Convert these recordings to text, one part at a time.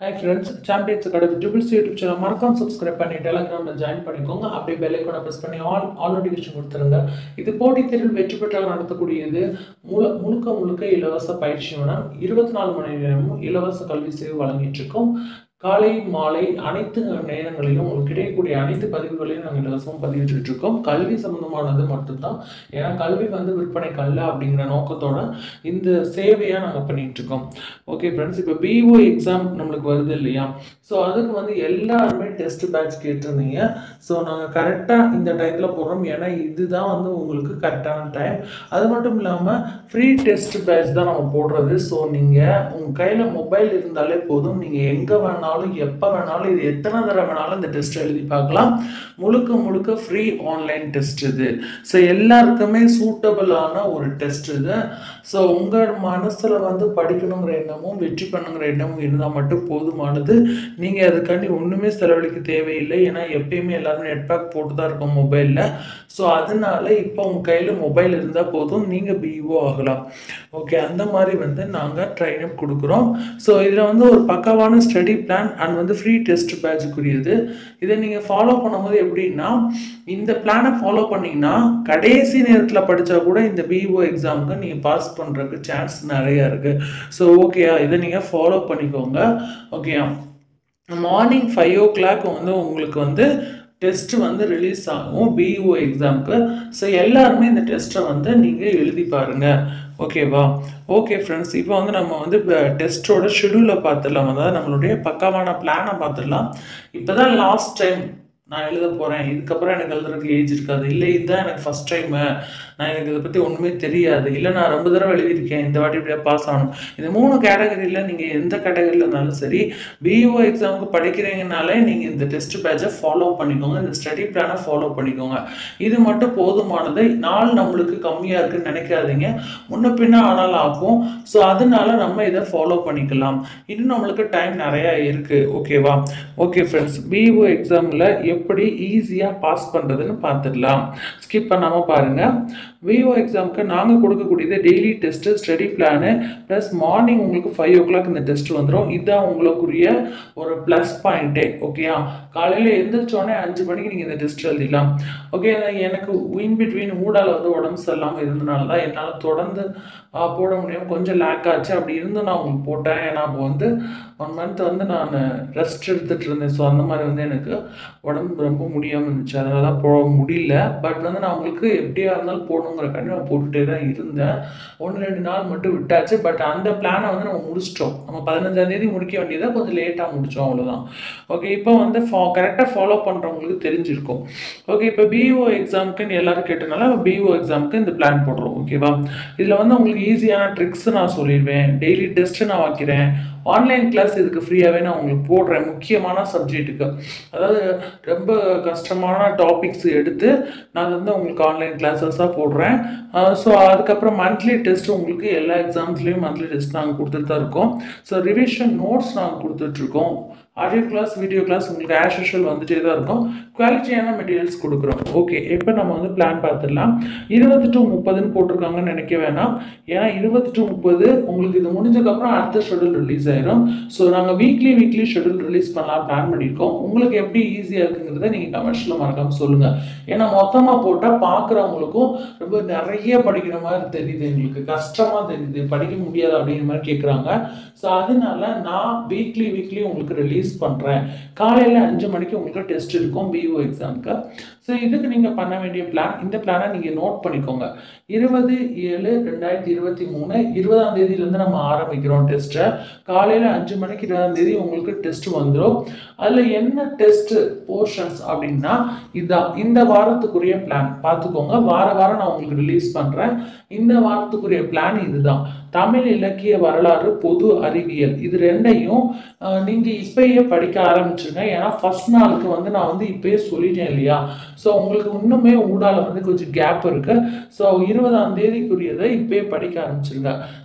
hi friends champions academy triples YouTube channel மறக்காம subscribe பண்ணி டெலகிராமில் ஜாயின் பண்ணிக்கோங்க அப்படியே பெல்லைக்கோட ப்ரெஸ் பண்ணி ஆல் ஆல் நோட்டிஃபிகேஷன் கொடுத்துருங்க இது போட்டித் தேர்வில் வெற்றி பெற்றால் நடத்தக்கூடியது முழு முழுக்க முழுக்க இலவச பயிற்சியுடன் இருபத்தி நாலு மணி நேரமும் இலவச கல்வி சேவை வழங்கிட்டு இருக்கோம் காலை மாலை அனைத்து நேரங்களிலும் உங்களுக்கு கிடைக்கக்கூடிய அனைத்து பதிவுகளையும் நாங்கள் இலவசமாக பதிவிட்டு இருக்கோம் கல்வி சம்பந்தமானது மட்டும்தான் ஏன்னா கல்வி வந்து விற்பனைக்கு அல்ல அப்படிங்கிற நோக்கத்தோட இந்த சேவையாக நாங்கள் பண்ணிட்டு இருக்கோம் ஓகே ஃப்ரெண்ட்ஸ் இப்போ பிஓ எக்ஸாம் நம்மளுக்கு வருது இல்லையா ஸோ அதுக்கு வந்து எல்லாருமே டெஸ்ட் பேட்ச் கேட்டிருந்தீங்க ஸோ நாங்கள் கரெக்டாக இந்த டயத்தில் போடுறோம் ஏன்னா இதுதான் வந்து உங்களுக்கு கரெக்டான டைம் அது மட்டும் இல்லாமல் ஃப்ரீ டெஸ்ட் பேட்ச் தான் நம்ம போடுறது ஸோ நீங்கள் உங்கள் கையில் மொபைல் இருந்தாலே போதும் நீங்கள் எங்கே வேணாலும் எப்போ வேணாலும் இது எத்தனை தடவை வேணாலும் இந்த டெஸ்ட் எழுதி பார்க்கலாம் முழுக்க முழுக்க ஃப்ரீ ஆன்லைன் டெஸ்ட் இது ஸோ எல்லாருக்குமே சூட்டபிளான ஒரு டெஸ்ட் இது ஸோ உங்கள் மனசில் வந்து படிக்கணுங்கிற எண்ணமும் வெற்றி பண்ணுங்கிற எண்ணமும் இருந்தால் மட்டும் போதுமானது நீங்கள் அதுக்காண்டி ஒன்றுமே செலவழிக்க தேவையில்லை ஏன்னா எப்பயுமே எல்லாரும் நெட் பேக் போட்டு தான் இருக்கும் மொபைலில் ஸோ அதனால இப்போ உங்கள் கையில் மொபைல் இருந்தால் போதும் நீங்கள் பிஓ ஆகலாம் ஓகே அந்த மாதிரி வந்து நாங்கள் ட்ரைனப் கொடுக்குறோம் ஸோ இதில் வந்து ஒரு பக்காவான ஸ்டடி பிளான் அண்ட் வந்து ஃப்ரீ டெஸ்ட் பேட்சுக்குரியது இதை நீங்கள் ஃபாலோ பண்ணும்போது எப்படின்னா இந்த பிளானை ஃபாலோ பண்ணிங்கன்னா கடைசி நேரத்தில் படித்தா கூட இந்த பிஓ எக்ஸாமுக்கு நீங்கள் பாஸ் பண்ணுறதுக்கு சான்ஸ் நிறையா இருக்குது ஸோ ஓகேயா இதை நீங்கள் ஃபாலோ பண்ணிக்கோங்க ஓகேயா மார்னிங் ஃபைவ் ஓ கிளாக் வந்து உங்களுக்கு வந்து டெஸ்ட் வந்து ரிலீஸ் ஆகும் பிஇஓ எக்ஸாமுக்கு ஸோ எல்லாருமே இந்த டெஸ்ட்டை வந்து நீங்கள் எழுதி பாருங்கள் ஓகேவா ஓகே ஃப்ரெண்ட்ஸ் இப்போ வந்து நம்ம வந்து டெஸ்ட்டோட ஷெடியூலை பார்த்துடலாம் அதாவது நம்மளுடைய பக்காவான பிளானை பார்த்துடலாம் இப்போ தான் லாஸ்ட் டைம் நான் எழுத போகிறேன் இதுக்கப்புறம் எனக்கு எழுதுறதுக்கு ஏஜ் இருக்காது இல்லை இதுதான் எனக்கு ஃபஸ்ட் டைமு நான் எனக்கு இதை பற்றி ஒன்றுமே தெரியாது இல்லை நான் ரொம்ப தடவை எழுதியிருக்கேன் இந்த வாட்டி இப்படியா பாஸ் ஆகணும் இந்த மூணு கேட்டகரியில் நீங்கள் எந்த கேட்டகரியில் இருந்தாலும் சரி பிஓ எக்ஸாமுக்கு படிக்கிறீங்கனாலே நீங்கள் இந்த டெஸ்ட் பேட்சை ஃபாலோ பண்ணிக்கோங்க இந்த ஸ்டடி பிளானை ஃபாலோ பண்ணிக்கோங்க இது மட்டும் போதுமானது நாள் நம்மளுக்கு கம்மியாக இருக்குன்னு நினைக்காதீங்க முன்ன பின்ன ஆனால் ஆகும் ஸோ அதனால நம்ம இதை ஃபாலோ பண்ணிக்கலாம் இன்னும் நம்மளுக்கு டைம் நிறையா இருக்குது ஓகேவா ஓகே ஃப்ரெண்ட்ஸ் பிஓ எக்ஸாமில் எப்படி ஈஸியாக பாஸ் பண்ணுறதுன்னு பார்த்துடலாம் ஸ்கிப் பண்ணாமல் பாருங்கள் விஓ எக்ஸாமுக்கு நாங்கள் கொடுக்கக்கூடியது daily test study plan plus morning உங்களுக்கு ஃபைவ் ஓ கிளாக் இந்த டெஸ்ட் வந்துடும் இதுதான் உங்களுக்குரிய ஒரு ப்ளஸ் பாயிண்ட்டே ஓகேயா காலையில் எழுந்திரிச்சோடனே அஞ்சு மணிக்கு நீங்கள் இந்த டெஸ்ட் எழுதிடலாம் ஓகே எனக்கு இன் பிட்வீன் ஊடால வந்து உடம்பு சரியில்லாமல் இருந்தனால தான் என்னால் தொடர்ந்து போட முடியும் கொஞ்சம் லேக் ஆச்சு அப்படி இருந்து நான் உங்களுக்கு போட்டேன் ஏன்னா அப்போ வந்து ஒன் மந்த் வந்து நான் ரெஸ்ட் எடுத்துகிட்டு இருந்தேன் ஸோ அந்த மாதிரி வந்து எனக்கு உடம்பு ரொம்ப முடியாமல் இருந்துச்சு அதனால தான் போட முடியல பட் வந்து நான் உங்களுக்கு எப்படியா இருந்தாலும் போடணுங்கிறக்காண்டி நான் போட்டுகிட்டே தான் இருந்தேன் ஒன்று ரெண்டு நாள் மட்டும் விட்டாச்சு பட் அந்த பிளானை வந்து நம்ம முடிச்சிட்டோம் நம்ம பதினஞ்சாந்தேதி முடிக்க வேண்டியதை கொஞ்சம் லேட்டாக முடித்தோம் அவ்வளோதான் ஓகே இப்போ வந்து ஃபா கரெக்டாக ஃபாலோ பண்ணுறவங்களுக்கு தெரிஞ்சிருக்கும் ஓகே இப்போ பிஓ எக்ஸாமுக்குன்னு எல்லாரும் கேட்டனால பிஓ எக்ஸாமுக்கு இந்த பிளான் போடுறோம் ஓகேவா இதில் வந்து உங்களுக்கு ஈஸியான ட்ரிக்ஸ் நான் சொல்லிடுவேன் டெய்லி டெஸ்ட்டு நான் வைக்கிறேன் ஆன்லைன் கிளாஸ் இதுக்கு ஃப்ரீயாகவே நான் உங்களுக்கு போடுறேன் முக்கியமான சப்ஜெக்ட்டுக்கு அதாவது ரொம்ப கஷ்டமான டாபிக்ஸ் எடுத்து நான் வந்து உங்களுக்கு ஆன்லைன் கிளாஸஸாக போடுறேன் ஸோ அதுக்கப்புறம் மந்த்லி டெஸ்ட் உங்களுக்கு எல்லா எக்ஸாம்ஸ்லேயும் மந்த்லி டெஸ்ட் நாங்கள் கொடுத்துட்டு தான் இருக்கோம் ஸோ ரிவிஷன் நோட்ஸ் நாங்கள் கொடுத்துட்ருக்கோம் ஆடியோ கிளாஸ் வீடியோ கிளாஸ் உங்களுக்கு ஆஸ் யூஷுவல் வந்துட்டே தான் இருக்கும் குவாலிட்டியான மெட்டீரியல்ஸ் கொடுக்குறோம் ஓகே இப்போ நம்ம வந்து பிளான் பார்த்துடலாம் இருபது டு முப்பதுன்னு போட்டிருக்காங்கன்னு நினைக்க வேணாம் ஏன்னா இருபது டு முப்பது உங்களுக்கு இது முடிஞ்சதுக்கப்புறம் அடுத்த ஷெடியூல் ரிலீஸ் ஆயிரும் ஸோ நாங்கள் வீக்லி வீக்லி ஷெடியூல் ரிலீஸ் பண்ணலாம் பிளான் பண்ணியிருக்கோம் உங்களுக்கு எப்படி ஈஸியாக இருக்குங்கிறத நீங்கள் கமெண்ட்ஸில் மறக்காமல் சொல்லுங்கள் ஏன்னா மொத்தமாக போட்டால் பார்க்குறவங்களுக்கும் ரொம்ப நிறைய படிக்கிற மாதிரி தெரியுது எங்களுக்கு கஷ்டமாக தெரியுது படிக்க முடியாது அப்படிங்கிற மாதிரி கேட்குறாங்க ஸோ அதனால நான் வீக்லி வீக்லி உங்களுக்கு ரிலீஸ் பண்ணுறேன் காலையில் அஞ்சு மணிக்கு உங்களுக்கு டெஸ்ட் இருக்கும் பிஓ எக்ஸாமுக்கு ஸோ இதுக்கு நீங்கள் பண்ண வேண்டிய பிளான் இந்த பிளானை நீங்கள் நோட் பண்ணிக்கோங்க இருபது ஏழு ரெண்டாயிரத்தி இருபத்தி மூணு இருபதாம் தேதியிலேருந்து நம்ம ஆரம்பிக்கிறோம் டெஸ்ட்டை காலையில் அஞ்சு மணிக்கு இருபதாம் தேதி உங்களுக்கு டெஸ்ட் வந்துடும் அதில் என்ன டெஸ்ட் போர்ஷன்ஸ் அப்படின்னா இதுதான் இந்த வாரத்துக்குரிய பிளான் பார்த்துக்கோங்க வார வாரம் நான் உங்களுக்கு ரிலீஸ் பண்ணுறேன் இந்த வாரத்துக்குரிய பிளான் இதுதான் தமிழ் இலக்கிய வரலாறு பொது அறிவியல் இது ரெண்டையும் நீங்கள் இப்பயே படிக்க ஆரம்பிச்சிருங்க ஏன்னா ஃபர்ஸ்ட் நாளுக்கு வந்து நான் வந்து இப்பயே சொல்லிட்டேன் இல்லையா ஸோ உங்களுக்கு இன்னுமே ஊடால வந்து கொஞ்சம் கேப் இருக்கு ஸோ இருபதாம் தேதிக்குரியதை இப்பயே படிக்க ஆரம்பிச்சிருங்க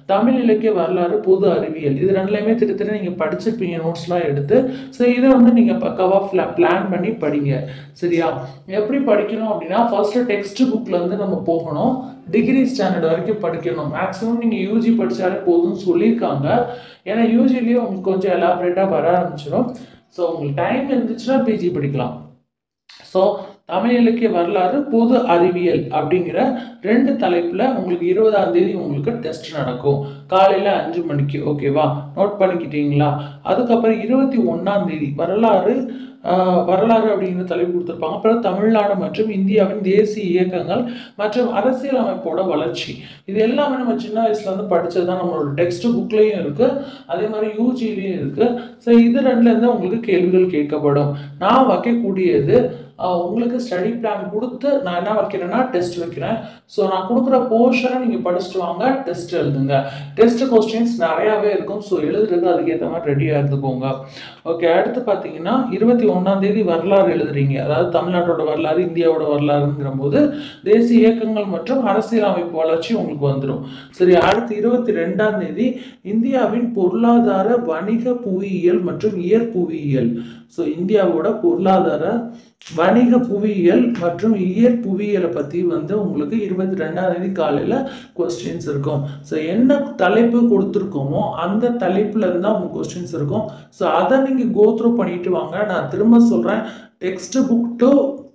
தமிழ் இலக்கிய வரலாறு பொது அறிவியல் இது ரெண்டுலையுமே திட்டத்தட்ட நீங்கள் படிச்சிருப்பீங்க நோட்ஸ்லாம் எடுத்து ஸோ இதை வந்து நீங்கள் பக்காவாக பிளான் பண்ணி படிங்க சரியா எப்படி படிக்கணும் அப்படின்னா ஃபர்ஸ்ட் டெக்ஸ்ட் புக்கில் வந்து நம்ம போகணும் டிகிரி ஸ்டாண்டர்ட் வரைக்கும் படிக்கணும் மேக்ஸிமம் நீங்கள் யூஜி படித்தாலே போதும்னு சொல்லியிருக்காங்க ஏன்னா யூஜிலேயே உங்களுக்கு கொஞ்சம் எலாபரேட்டாக வர ஆரம்பிச்சிடும் ஸோ உங்களுக்கு டைம் இருந்துச்சுன்னா பிஜி படிக்கலாம் ஸோ தமிழ் இலக்கிய வரலாறு பொது அறிவியல் அப்படிங்கிற ரெண்டு தலைப்பில் உங்களுக்கு இருபதாம் தேதி உங்களுக்கு டெஸ்ட் நடக்கும் காலையில் அஞ்சு மணிக்கு ஓகேவா நோட் பண்ணிக்கிட்டீங்களா அதுக்கப்புறம் இருபத்தி ஒன்றாம் தேதி வரலாறு ஆஹ், வரலாறு அப்படிங்கிற தலைப்பு கொடுத்துருப்பாங்க அப்புறம் தமிழ்நாடு மற்றும் இந்தியாவின் தேசிய இயக்கங்கள் மற்றும் அரசியல் அமைப்போட வளர்ச்சி இது எல்லாமே நம்ம சின்ன வயசுல இருந்து படிச்சது தான் நம்மளோட டெக்ஸ்ட் புக்லேயும் இருக்கு அதே மாதிரி யூஜிலையும் இருக்கு ஸோ இது ரெண்டுல இருந்து உங்களுக்கு கேள்விகள் கேட்கப்படும் நான் வைக்கக்கூடியது ஆஹ், உங்களுக்கு ஸ்டடி பிளான் கொடுத்து நான் என்ன வைக்கிறேன்னா டெஸ்ட் வைக்கிறேன் ஸோ நான் கொடுக்குற போர்ஷனை நீங்கள் படிச்சுட்டு வாங்க டெஸ்ட் எழுதுங்க டெஸ்ட் கொஸ்டின்ஸ் நிறையாவே இருக்கும் ஸோ எழுதுறது அதுக்கேற்ற மாதிரி ரெடியாக இருந்துக்கோங்க ஓகே அடுத்து பார்த்தீங்கன்னா இருபத்தி ஒன்றாம் தேதி வரலாறு எழுதுறீங்க அதாவது தமிழ்நாட்டோட வரலாறு இந்தியாவோட வரலாறுங்கிற போது தேசிய இயக்கங்கள் மற்றும் அரசியல் அமைப்பு வளர்ச்சி உங்களுக்கு வந்துடும் சரி அடுத்து இருபத்தி ரெண்டாம் தேதி இந்தியாவின் பொருளாதார வணிக புவியியல் மற்றும் இயற்புவியியல் ஸோ இந்தியாவோட பொருளாதார வணிக புவியியல் மற்றும் இயற்புவியியலை பற்றி வந்து உங்களுக்கு இருபத்தி ரெண்டாம் தேதி காலையில் கொஸ்டின்ஸ் இருக்கும் ஸோ என்ன தலைப்பு கொடுத்துருக்கோமோ அந்த தலைப்புல இருந்தால் உங்களுக்கு கொஸ்டின்ஸ் இருக்கும் ஸோ அதை நீங்கள் கோத்ரூ பண்ணிட்டு வாங்க நான் திரும்ப சொல்கிறேன் டெக்ஸ்ட் புக் டு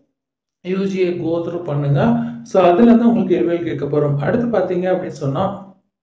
யூஜியை கோத்ரூ பண்ணுங்க ஸோ அதுலேருந்து உங்களுக்கு கேள்விகள் கேட்க போகிறோம் அடுத்து பார்த்தீங்க அப்படின்னு சொன்னால்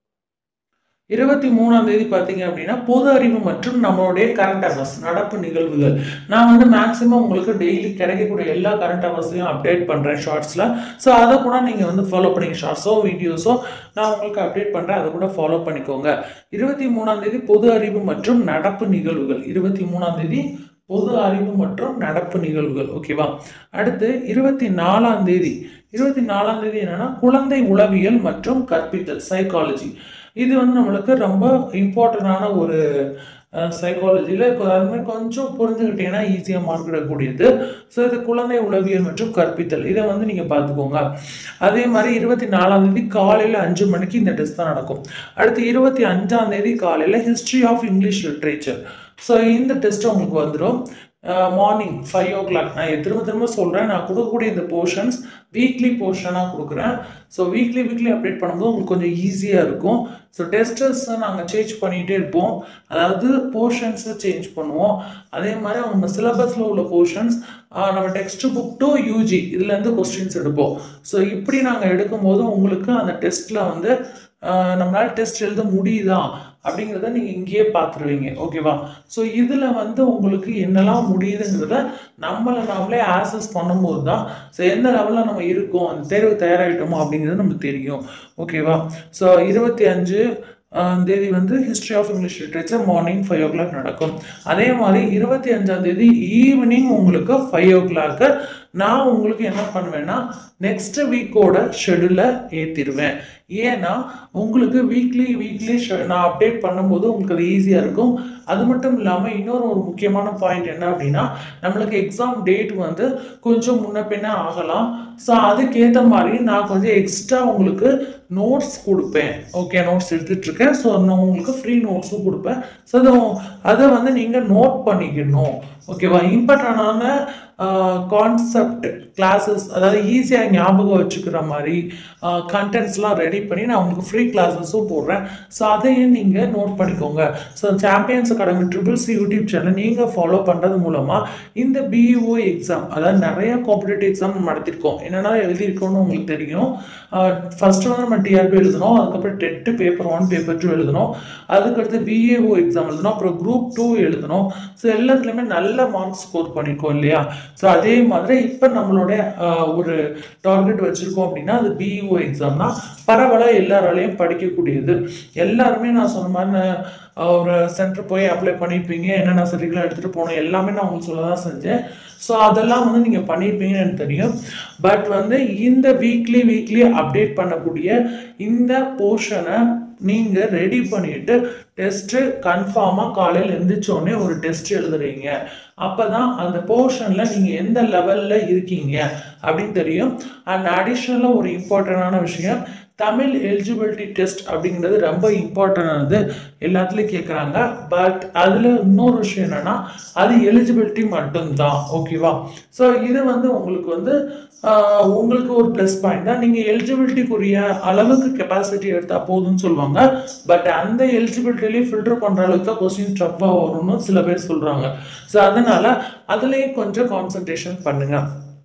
இருபத்தி மூணாம் தேதி பார்த்தீங்க அப்படின்னா பொது அறிவு மற்றும் நம்மளுடைய கரண்ட் அஃபேர்ஸ் நடப்பு நிகழ்வுகள் நான் வந்து மேக்ஸிமம் உங்களுக்கு டெய்லி கிடைக்கக்கூடிய எல்லா கரண்ட் அஃபேர்ஸையும் அப்டேட் பண்ணுறேன் ஷார்ட்ஸில் ஸோ அதை கூட நீங்கள் வந்து ஃபாலோ பண்ணிங்க ஷார்ட்ஸோ வீடியோஸோ நான் உங்களுக்கு அப்டேட் பண்ணுறேன் அதை கூட ஃபாலோ பண்ணிக்கோங்க இருபத்தி மூணாம் தேதி பொது அறிவு மற்றும் நடப்பு நிகழ்வுகள் இருபத்தி மூணாம் தேதி பொது அறிவு மற்றும் நடப்பு நிகழ்வுகள் ஓகேவா அடுத்து இருபத்தி நாலாம் தேதி இருபத்தி நாலாம் தேதி என்னன்னா குழந்தை உளவியல் மற்றும் கற்பித்தல் சைக்காலஜி இது வந்து நம்மளுக்கு ரொம்ப இம்பார்ட்டண்டான ஒரு சைக்காலஜியில் இப்போ அதுமாதிரி கொஞ்சம் புரிஞ்சுக்கிட்டீங்கன்னா ஈஸியாக மார்க் எடுக்கக்கூடியது ஸோ இது குழந்தை உளவியல் மற்றும் கற்பித்தல் இதை வந்து நீங்கள் பார்த்துக்கோங்க அதே மாதிரி இருபத்தி நாலாம் தேதி காலையில் அஞ்சு மணிக்கு இந்த டெஸ்ட் தான் நடக்கும் அடுத்து இருபத்தி அஞ்சாம் தேதி காலையில் history of English literature so இந்த டெஸ்ட் உங்களுக்கு வந்துடும் மார்னிங் ஃபைவ் ஓ கிளாக் நான் திரும்ப திரும்ப சொல்கிறேன் நான் கொடுக்கக்கூடிய இந்த போர்ஷன்ஸ் வீக்லி போர்ஷனாக கொடுக்குறேன் ஸோ வீக்லி வீக்லி அப்டேட் பண்ணும்போது உங்களுக்கு கொஞ்சம் ஈஸியாக இருக்கும் ஸோ டெஸ்டர்ஸை நாங்கள் சேஞ்ச் பண்ணிகிட்டே இருப்போம் அதாவது போர்ஷன்ஸை சேஞ்ச் பண்ணுவோம் அதே மாதிரி அவங்க சிலபஸில் உள்ள போர்ஷன்ஸ் நம்ம டெக்ஸ்ட் புக் டு யூஜி இதுலேருந்து கொஸ்டின்ஸ் எடுப்போம் ஸோ இப்படி நாங்கள் எடுக்கும்போது உங்களுக்கு அந்த டெஸ்ட்டில் வந்து ஆஹ் நம்மளால டெஸ்ட் எழுத முடியுதா அப்படிங்கிறத நீங்கள் இங்கேயே பார்த்துருவீங்க ஓகேவா ஸோ இதில் வந்து உங்களுக்கு என்னெல்லாம் முடியுதுங்கிறத நம்மளை நாமளே ஆக்சஸ் பண்ணும்போது தான் ஸோ எந்த லெவலில் நம்ம இருக்கோம் அந்த தேர்வு தயாராகிட்டோமோ அப்படிங்கிறது நமக்கு தெரியும் ஓகேவா ஸோ இருபத்தி அஞ்சு ஆஹ் தேதி வந்து history of English literature morning five o'clock நடக்கும் அதே மாதிரி இருபத்தி அஞ்சாம் தேதி ஈவினிங் உங்களுக்கு ஃபைவ் ஓ கிளாக்கு நான் உங்களுக்கு என்ன பண்ணுவேன்னா நெக்ஸ்ட் வீக்கோட ஷெடியூலை ஏற்றிடுவேன் ஏன்னா உங்களுக்கு வீக்லி வீக்லி நான் அப்டேட் பண்ணும்போது உங்களுக்கு அது ஈஸியாக இருக்கும் அது மட்டும் இல்லாமல் இன்னொரு ஒரு முக்கியமான பாயிண்ட் என்ன அப்படின்னா நம்மளுக்கு எக்ஸாம் டேட் வந்து கொஞ்சம் முன்ன பின்ன ஆகலாம் ஸோ அதுக்கேற்ற மாதிரி நான் கொஞ்சம் எக்ஸ்ட்ரா உங்களுக்கு நோட்ஸ் கொடுப்பேன் ஓகே நோட்ஸ் எடுத்துட்டு இருக்கேன் ஸோ நான் உங்களுக்கு ஃப்ரீ நோட்ஸும் கொடுப்பேன் ஸோ அதை அதை வந்து நீங்கள் நோட் பண்ணிக்கணும் ஓகேவா இம்பார்ட்டண்டான கான்செப்ட் கிளாஸஸ் அதாவது ஈஸியாக ஞாபகம் வச்சுக்கிற மாதிரி கண்டென்ட்ஸ்லாம் ரெடி பண்ணி நான் உங்களுக்கு ஃப்ரீ கிளாஸஸும் போடுறேன் ஸோ அதையும் நீங்கள் நோட் பண்ணிக்கோங்க so champions academy triple C YouTube channel நீங்கள் ஃபாலோ பண்ணுறது மூலமாக இந்த பிஇஓ எக்ஸாம் அதாவது நிறைய காம்படிட்டிவ் எக்ஸாம் நடத்திருக்கோம் என்னென்ன எழுதியிருக்கோம்னு உங்களுக்கு தெரியும் ஃபர்ஸ்ட் வந்து நம்ம டிஆர்பி எழுதணும் அதுக்கப்புறம் TET paper one paper two எழுதணும் அதுக்கடுத்து பிஏஓ எக்ஸாம் எழுதணும் அப்புறம் குரூப் டூ எழுதணும் ஸோ எல்லாத்துலேயுமே நல்ல மார்க்ஸ் ஸ்கோர் பண்ணியிருக்கோம் இல்லையா ஸோ அதே மாதிரி இப்போ நம்மளுடைய ஆஹ், ஒரு டார்கெட் வச்சுருக்கோம் அப்படின்னா அது பிஇஓ எக்ஸாம் தான் பரவலாக எல்லாராலையும் படிக்கக்கூடியது எல்லாருமே நான் சொன்ன மாதிரி நான், ஆஹ், ஒரு சென்டர் போய் அப்ளை பண்ணியிருப்பீங்க என்னென்ன சர்டிஃபிகேட் எடுத்துகிட்டு போகணும் எல்லாமே நான் உங்களுக்கு சொல்ல தான் செஞ்சேன் ஸோ அதெல்லாம் வந்து நீங்கள் பண்ணியிருப்பீங்கன்னு எனக்கு தெரியும் பட் வந்து இந்த வீக்லி வீக்லி அப்டேட் பண்ணக்கூடிய இந்த போர்ஷனை நீங்கள் ரெடி பண்ணிட்டு டெஸ்ட்டு கன்ஃபார்மாக காலையில் எழுந்திரிச்சோடனே ஒரு டெஸ்ட் எழுதுறீங்க அப்போ தான் அந்த போர்ஷனில் நீங்கள் எந்த லெவலில் இருக்கீங்க அப்படின்னு தெரியும் அண்ட் அடிஷ்னலாக ஒரு இம்பார்ட்டண்டான விஷயம் தமிழ் எலிஜிபிலிட்டி டெஸ்ட் அப்படிங்கிறது ரொம்ப இம்பார்ட்டன்டானது எல்லாத்துலேயும் கேட்குறாங்க பட் அதில் இன்னொரு விஷயம் என்னென்னா அது எலிஜிபிலிட்டி மட்டும்தான் ஓகேவா ஸோ இது வந்து உங்களுக்கு வந்து ஆஹ், உங்களுக்கு ஒரு ப்ளஸ் பாயிண்ட் தான் நீங்கள் எலிஜிபிலிட்டிக்குரிய அளவுக்கு கெப்பாசிட்டி எடுத்தால் போதும்னு சொல்லுவாங்க பட் அந்த எலிஜிபிலிட்டிலேயே ஃபில்டர் பண்ணுற அளவுக்கு தான் கொஸ்டின் டஃப்பாக வரும்னு சில பேர் சொல்கிறாங்க ஸோ அதனால் அதுலேயும் கொஞ்சம் கான்சன்ட்ரேஷன் பண்ணுங்கள்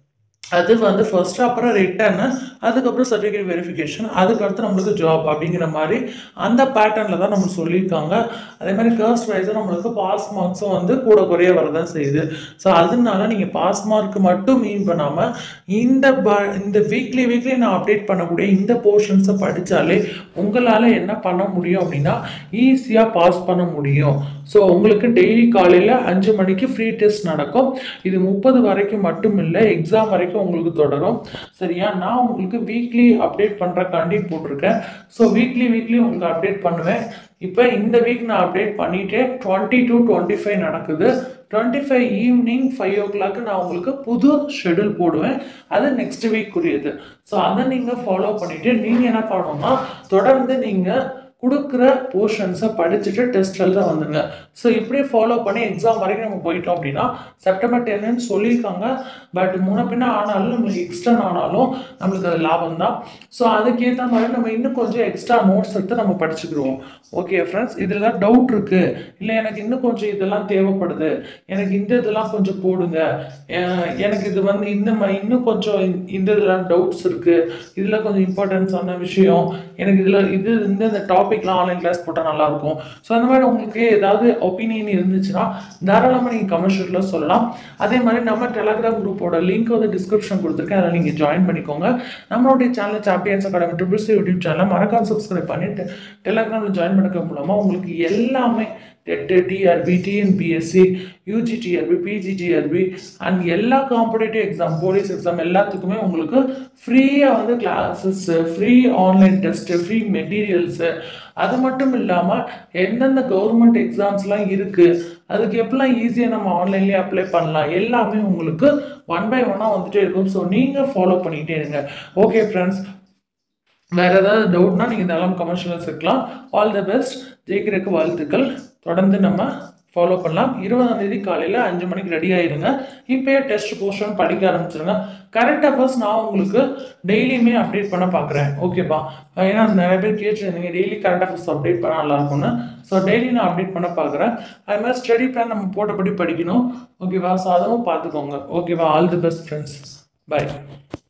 அது வந்து ஃபர்ஸ்ட் அப்புறம் ரிட்டர்னு அதுக்கப்புறம் சர்டிஃபிகேட் வெரிஃபிகேஷன் அதுக்கடுத்து நம்மளுக்கு ஜாப் அப்படிங்கிற மாதிரி அந்த பேட்டர்னில் தான் நம்ம சொல்லியிருக்காங்க அதே மாதிரி கேர்ஸ்ட் வைஸும் நம்மளுக்கு பாஸ் மார்க்ஸும் வந்து கூட குறைய வரதான் செய்யுது ஸோ அதனால நீங்கள் பாஸ் மார்க் மட்டும் மீன் பண்ணாமல் இந்த ப இந்த வீக்லி வீக்லி நான் அப்டேட் பண்ணக்கூடிய இந்த போர்ஷன்ஸை படித்தாலே உங்களால் என்ன பண்ண முடியும் அப்படின்னா ஈஸியாக பாஸ் பண்ண முடியும் ஸோ உங்களுக்கு டெய்லி காலையில் அஞ்சு மணிக்கு ஃப்ரீ டெஸ்ட் நடக்கும் இது முப்பது வரைக்கும் மட்டும் இல்லை எக்ஸாம் வரைக்கும் உங்களுக்கு தொடரும் சரியா நான் உங்களுக்கு வீக்லி அப்டேட் பண்ணுறக்காண்டி போட்டிருக்கேன் ஸோ வீக்லி வீக்லி உங்களுக்கு அப்டேட் பண்ணுவேன் இப்போ இந்த வீக் நான் அப்டேட் பண்ணிட்டு டுவெண்ட்டி டு டுவெண்ட்டி ஃபைவ் நடக்குது twenty five evening five o'clock நான் உங்களுக்கு புது ஷெடியூல் போடுவேன் அது நெக்ஸ்ட் வீக் உரியது ஸோ அதை நீங்கள் ஃபாலோ பண்ணிவிட்டு நீங்கள் என்ன பண்ணணும்னா தொடர்ந்து நீங்கள் கொடுக்குற போர்ஷன்ஸை படிச்சுட்டு டெஸ்ட் எழுத வந்துடுங்க ஸோ இப்படியே ஃபாலோ பண்ணி எக்ஸாம் வரைக்கும் நம்ம போயிட்டோம் அப்படின்னா செப்டம்பர் டென்னு சொல்லியிருக்காங்க பட் முன்ன பின்ன ஆனாலும் நம்மளுக்கு எக்ஸ்டன் ஆனாலும் நம்மளுக்கு அது லாபம் தான் ஸோ அதுக்கேற்ற மாதிரி நம்ம இன்னும் கொஞ்சம் எக்ஸ்ட்ரா நோட்ஸ் எடுத்து நம்ம படிச்சுக்கிடுவோம் ஓகே ஃப்ரெண்ட்ஸ் இதில் தான் டவுட் இருக்குது இல்லை எனக்கு இன்னும் கொஞ்சம் இதெல்லாம் தேவைப்படுது எனக்கு இந்த இதெல்லாம் கொஞ்சம் போடுங்க அஹ் எனக்கு இது வந்து இந்த ம- இன்னும் கொஞ்சம் இந்த- இந்த இதெல்லாம் டவுட்ஸ் இருக்குது இதில் கொஞ்சம் இம்பார்ட்டன்ஸான விஷயம் எனக்கு இதில் இது இந்த இந்த டாபிக்லாம் ஆன்லைன் கிளாஸ் போட்டால் நல்லாயிருக்கும் ஸோ அந்த மாதிரி உங்களுக்கு ஏதாவது ஒப்பீனியன் இருந்துச்சுன்னா தாராளமாக நீங்கள் கமெண்ட் சொல்லலாம் அதே மாதிரி நம்ம டெலகிராம் குரூப்போட லிங்க் வந்து டிஸ்கிரிப்ஷன் கொடுத்துருக்கேன் அதில் நீங்கள் ஜாயின் பண்ணிக்கோங்க நம்மளுடைய channel champions academy triples YouTube channel மறக்காம சப்ஸ்கிரைப் பண்ணிட்டு டெலகிராமில் ஜாயின் பண்ணிக்க மூலமாக உங்களுக்கு எல்லாமே TET TRB TNPSC UG TRB PG TRB and எல்லா காம்படேட்டிவ் எக்ஸாம் போலீஸ் எக்ஸாம் எல்லாத்துக்குமே உங்களுக்கு ஃப்ரீயாக வந்து classes free online test free materials அது மட்டும் இல்லாமல் எந்தெந்த கவர்மெண்ட் எக்ஸாம்ஸ்லாம் இருக்குது அதுக்கு எப்படிலாம் ஈஸியாக நம்ம ஆன்லைன்லேயே அப்ளை பண்ணலாம் எல்லாமே உங்களுக்கு ஒன் பை ஒன்னாக வந்துட்டே இருக்கும் ஸோ நீங்கள் ஃபாலோ பண்ணிகிட்டே இருங்க ஓகே ஃப்ரெண்ட்ஸ் வேறு ஏதாவது டவுட்னா நீங்கள் இதெல்லாம் கமர்ஷியல்ஸ் இருக்கலாம் ஆல் த பெஸ்ட் ஜெயிக்கிறதுக்கு வாழ்த்துக்கள் தொடர்ந்து நம்ம ஃபாலோ பண்ணலாம் இருபதாம் தேதி காலையில் அஞ்சு மணிக்கு ரெடி ஆயிருங்க இப்போயே டெஸ்ட் போர்ஷன் படிக்க ஆரம்பிச்சிருங்க கரெக்டாக ஃபர்ஸ்ட் நான் உங்களுக்கு டெய்லியுமே அப்டேட் பண்ண பார்க்குறேன் ஓகேப்பா ஏன்னா நிறைய பேர் கேட்டுருந்தீங்க டெய்லி கரெக்டாக ஃபர்ஸ்ட் அப்டேட் பண்ண நல்லா இருக்கும்னு ஸோ டெய்லி நான் அப்டேட் பண்ண பார்க்குறேன் அது மாதிரி ஸ்டடி பிளான் நம்ம போட்டபடி படிக்கணும் ஓகேவா ஸோ அதுவும் பார்த்துக்கோங்க ஓகேவா all the best friends by